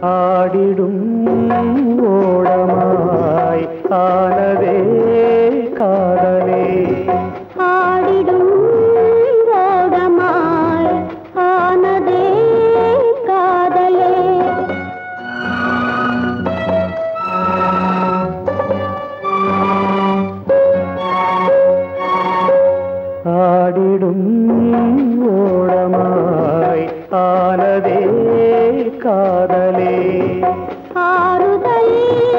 ஆடிடும் ஓடமாய் ஆனதே காதலே ஆடிடும் ஓடமாய் ஆனதே காதலே ஆடிடும் ஓடமாய் ஆனதே காதலே ஆறுதல்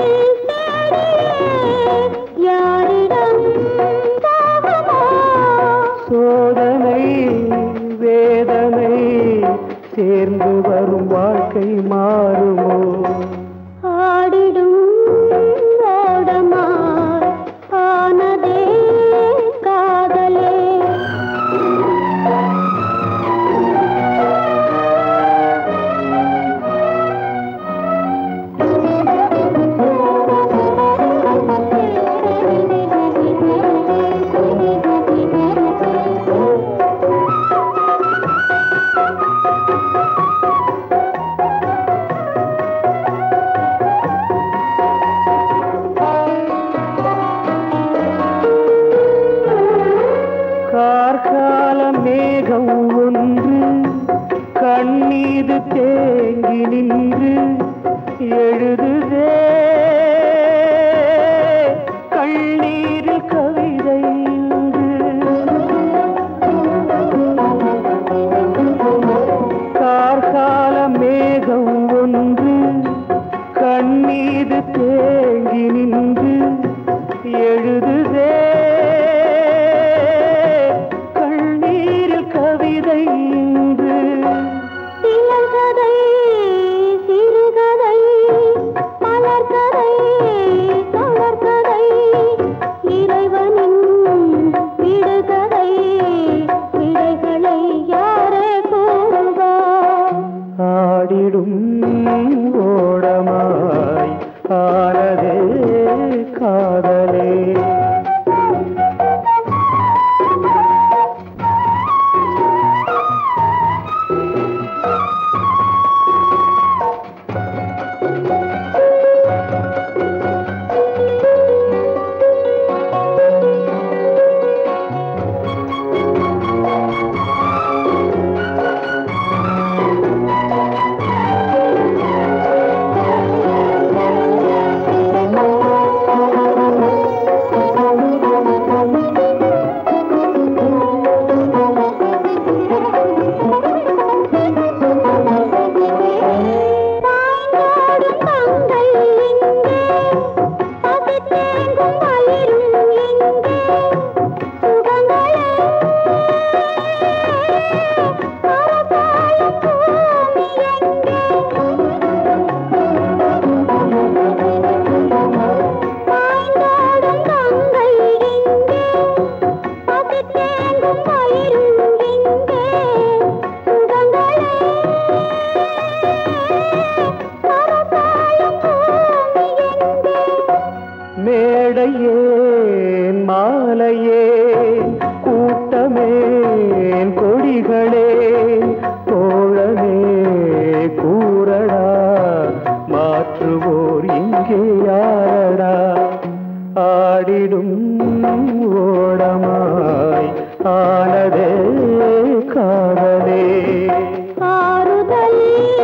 யாரிடம் போகுமோ சோதனை வேதனை சேர்ந்து வரும் வாழ்க்கை மாறுமோ ஆடிடும் ஓடமாய் ஆனதே காதலே கார்கால மேகம் ஒன்று கண்ணீது தேங்கி நின்று எழுதுதே கண்ணீரில் கவிதை இன்று. கார்கால மேகம் ஒன்று கண்ணீது தேங்கி நின்று எழுதுதே கண்ணீரில் கவிதை இன்று சிலகதை சிறுகதை மலர்கதை தொடர்கதை இறைவனின் விடுகதை விடைகளை யாரே கூறுவார் ஆடிடும் ஓடமாய் ஆனதே காதலே பாய்ந்தோடும் கங்கை எங்கே பசித்தேங்கும் வயிறும் எங்கே சுகங்களே அவதாயும் பூமி பாய்ந்தோடும் கங்கை எங்கே பசித்தேங்கும் வயிறும் எங்கே சுகங்களே அவதாயும் பூமி எங்கே மேடையேன் மாலையேன் கூட்டமேன் கொடிகளே தோழனே கூறடா மாற்றுவோர் இங்கே யாரடா ஆடிடும் ஓடமாய் ஆனதே காதலே ஆறுதல்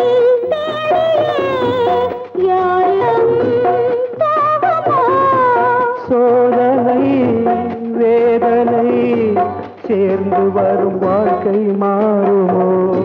யாரிடம் போகுமோ சோதனை வேதனை சேர்ந்து வரும் வாழ்க்கை மாறுமோ